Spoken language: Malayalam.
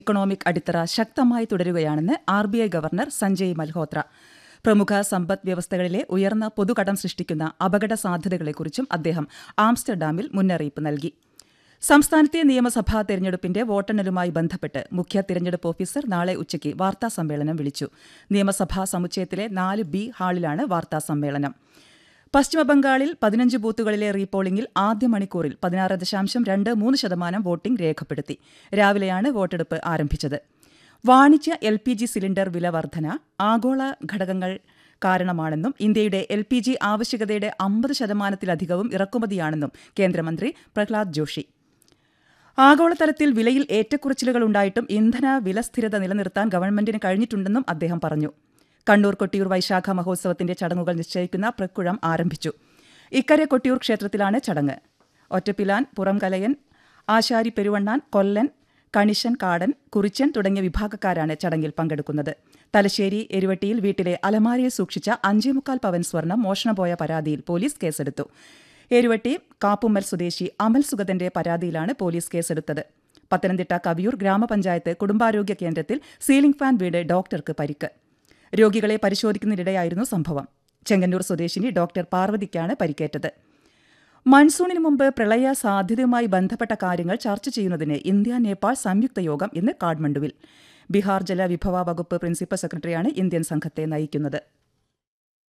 ഇക്കണോമിക് അടിത്തറ ശക്തമായി തുടരുകയാണെന്ന് R B I governor Sanjay Malhotra പ്രമുഖ സമ്പദ് വ്യവസ്ഥകളിലെ ഉയർന്ന പൊതുകടം സൃഷ്ടിക്കുന്ന അപകട സാധ്യതകളെക്കുറിച്ചും അദ്ദേഹം ആംസ്റ്റർഡാമിൽ മുന്നറിയിപ്പ് നൽകി സംസ്ഥാനത്തെ നിയമസഭാ തെരഞ്ഞെടുപ്പിന്റെ വോട്ടെണ്ണലുമായി ബന്ധപ്പെട്ട് മുഖ്യ തെരഞ്ഞെടുപ്പ് ഓഫീസർ നാളെ ഉച്ചയ്ക്ക് വാർത്താ സമ്മേളനം വിളിച്ചു നിയമസഭാ സമുച്ചയത്തിലെ നാല് ബി ഹാളിലാണ് വാർത്താ സമ്മേളനം പശ്ചിമബംഗാളിൽ പതിനഞ്ച് ബൂത്തുകളിലെ റീപോളിംഗിൽ ആദ്യ മണിക്കൂറിൽ പതിനാറ് ദശാംശം രണ്ട് മൂന്ന് ശതമാനം വോട്ടിംഗ് രേഖപ്പെടുത്തി രാവിലെയാണ് വോട്ടെടുപ്പ് ആരംഭിച്ചത് വാണിജ്യ എൽ പി ജി സിലിണ്ടർ വില വർധന ആഗോള ഘടകങ്ങൾ കാരണമാണെന്നും ഇന്ത്യയുടെ എൽ പി ജി ആവശ്യകതയുടെ അമ്പത് ശതമാനത്തിലധികവും ഇറക്കുമതിയാണെന്നും കേന്ദ്രമന്ത്രി പ്രഹ്ലാദ് ജോഷി ആഗോളതലത്തിൽ വിലയിൽ ഏറ്റക്കുറച്ചിലുകൾ ഉണ്ടായിട്ടും ഇന്ധന വില സ്ഥിരത നിലനിർത്താൻ ഗവൺമെന്റിന് കഴിഞ്ഞിട്ടുണ്ടെന്നും അദ്ദേഹം പറഞ്ഞു കണ്ണൂർ കൊട്ടിയൂർ വൈശാഖ മഹോത്സവത്തിന്റെ ചടങ്ങുകൾ നിശ്ചയിക്കുന്ന പ്രക്കുഴം ആരംഭിച്ചു ഇക്കരെ കൊട്ടിയൂർ ക്ഷേത്രത്തിലാണ് ചടങ്ങ് ഒറ്റപ്പിലാൻ പുറംകലയൻ ആശാരി പെരുവണ്ണാൻ കൊല്ലൻ കണിശൻ കാടൻ കുറിച്ചൻ തുടങ്ങിയ വിഭാഗക്കാരാണ് ചടങ്ങിൽ പങ്കെടുക്കുന്നത് തലശ്ശേരി എരുവട്ടിയിൽ വീട്ടിലെ അലമാരയിൽ സൂക്ഷിച്ച അഞ്ചേമുക്കാൽ പവൻ സ്വർണം മോഷണം പോയ പരാതിയിൽ പോലീസ് കേസെടുത്തു എരുവട്ടി കാപ്പുമ്മൽ സ്വദേശി അമൽ സുഗതന്റെ പരാതിയിലാണ് പോലീസ് കേസെടുത്തത് പത്തനംതിട്ട കവിയൂർ ഗ്രാമപഞ്ചായത്ത് കുടുംബാരോഗ്യ കേന്ദ്രത്തിൽ സീലിംഗ് ഫാൻ വീട് ഡോക്ടർക്ക് പരിക്ക് രോഗികളെ പരിശോധിക്കുന്നതിനിടെയായിരുന്നു സംഭവം ചെങ്ങന്നൂർ സ്വദേശിനി ഡോക്ടർ പാർവതിക്കാണ് പരിക്കേറ്റത് മൺസൂണിന് മുമ്പ് പ്രളയ സാധ്യതയുമായി ബന്ധപ്പെട്ട കാര്യങ്ങൾ ചർച്ച ചെയ്യുന്നതിന് ഇന്ത്യ നേപ്പാൾ സംയുക്ത യോഗം ഇന്ന് കാഠ്മണ്ഡുവിൽ ബീഹാർ ജലവിഭവ വകുപ്പ് പ്രിൻസിപ്പൽ സെക്രട്ടറിയാണ് ഇന്ത്യൻ സംഘത്തെ നയിക്കുന്നത്